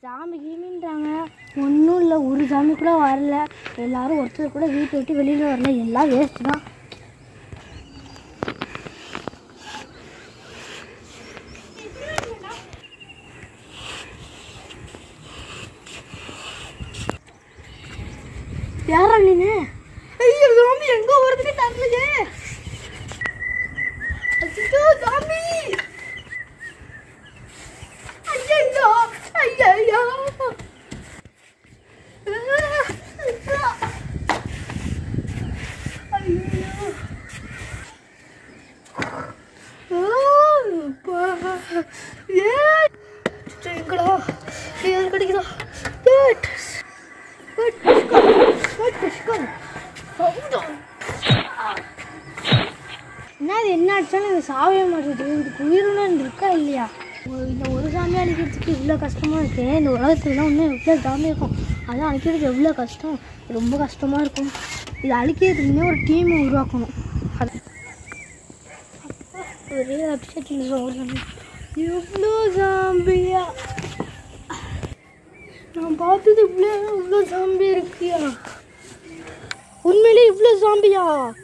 சாமி கீமின்றாங்க ஒன்றும் இல்லை ஒரு சாமி கூட வரல எல்லாரும் ஒருத்தர் கூட வீட்டை விட்டு வெளியில் வரல எல்லாம் வேஸ்ட் தான் யாரா நீங்க ஐயோ சாமி எங்க வருதுன்னு தெரியலையே அச்சோ சாமி ஐயோ ஐயோ ஐயோ எங்கடா ஏன் கிடைக்குதா ஏட் ஏட் புஷ்கர் ஏட் புஷ்கர் என்ன இது என்ன அடிச்சாலும் இது சாவே மாட்டேங்குது இதுக்கு உயிரினம் இருக்கா இல்லையா ஒரு- இந்த ஒரு சாமி அழிக்கிறதுக்கு இவ்வளோ கஷ்டமாக இருக்கு இந்த உலகத்துலலாம் இன்னும் எவ்வளோ சாமி இருக்கும் அதான் அழிக்கிறது எவ்வளோ கஷ்டம் ரொம்ப கஷ்டமாக இருக்கும் இது அழிக்கிறதுக்கு இன்னும் ஒரு டீமை உருவாக்கணும் அது ஒரே அப்செட் சொல்கிறேன் எவ்வளோ சாம்பியா நான் பார்த்தது இவ்வளோ இவ்வளோ சாம்பி இருக்கியா உண்மையிலே இவ்வளோ சாம்பியா